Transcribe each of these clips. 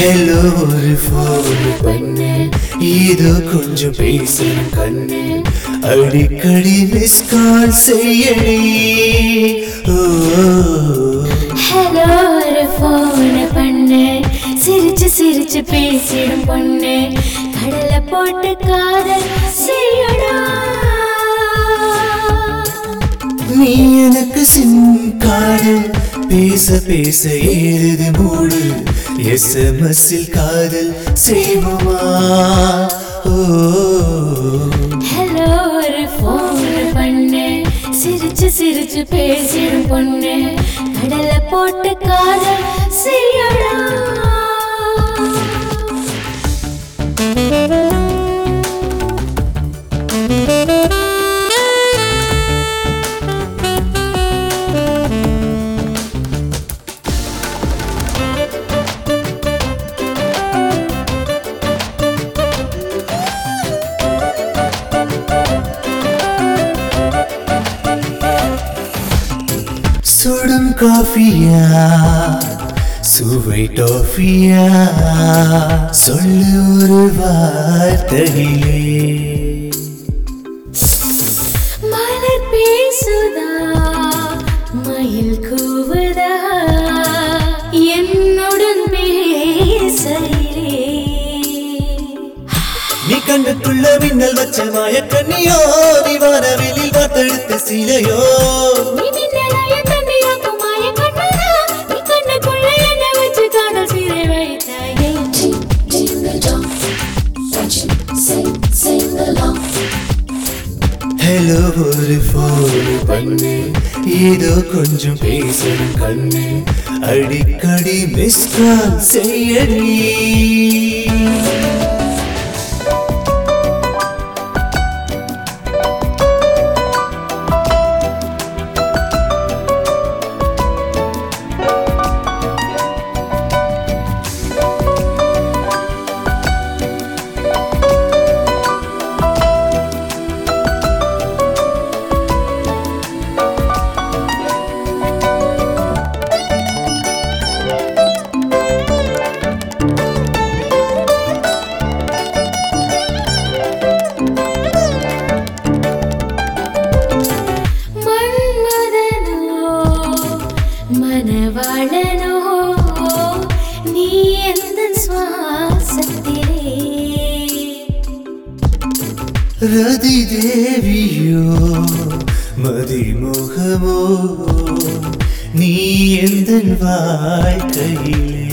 Hello ஒரு phone பண்ணு ஏதோ கொஞ்சம் பேசணும் கண்ணு அடிக்கடி மிஸ் கால் செய்யடி ஓ ஹலோ ஒரு ஃபோன் பண்ணு சிரிச்சு சிரிச்சு பேசிடும் பொண்ணு கடலை போட்டு காதல் செய்யடா நீ எனக்கு சிம் காடு பேச பேச ஏறுது மூடு எஸ்எம்எஸ்ஸில் காதல் செய்வோமா ஓ ஹலோ ஒரு ஃபோன் பண்ணு சிரிச்சு சிரிச்சு பேசிடும் பொண்ணு கடலை போட்டு காதல் செய்யடா சுடும் காஃபியா சுவை டாஃபியா சொல்லு ஒரு வார்த்தையிலே மலர் பேசுதா மயில் கூவுதா என்னுடன் பேசையிலே நீ கண்ணுக்குள்ள மின்னல் வச்ச மாயக்கண்ணியோ நீ வானவெளியில் வாத்தெடுத்த சிலையோ நீ மின்னலாய தண்ணியாக்கும் மாய கண்ணனா, நீ கண்ணுக்குள்ள என்னை வச்சு காதல் சிறை வைத்தாயே. ஹலோ ஒரு ஃபோன் பண்ணு ஏதோ கொஞ்சம் பேசணும் கண்ணு அடிக்கடி மிஸ் கால் செய்யடி மன்மதனோ, மணவாளனோ, நீ எந்தன் சுவாசத்திலே. ரதி தேவியோ மதிமுகமோ நீ எந்த வாழ்க்கையிலே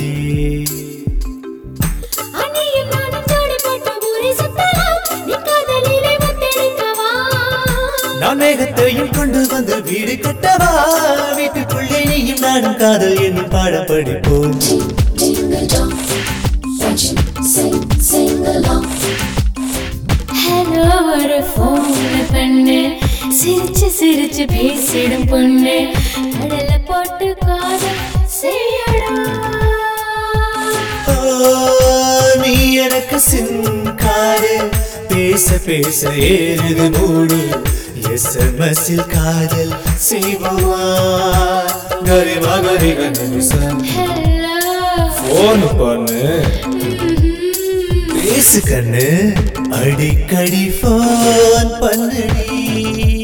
அன்னையும் நானும் ஜோடி போட்டு ஊரை சுத்தலாம். நீ காதலிலே முத்தெடுக்கவா? நான் மேகத்தையும் கொண்டு வந்து வீடு கட்டவா வீட்டுக்குள்ளே நீயும் நானும் காதல் என்னும் பாடம் படிப்போம் ஹலோ ஒரு ஃபோன் பண்ணு சிரிச்சு சிரிச்சு பேசிடும் பொண்ணு கடலை போட்டு காதல் செய்யடா ஓ, நீ எனக்கு சின்காரு பேச பேச ஏறுது மூடு எஸ்எம்எஸ்ஸில் காதல் செய்வோமா கரிமா கரி கண்ணு ஹலோ போன் பண்ணு பேசு கண்ணு அடிக்கடி போன் பண்ணுடி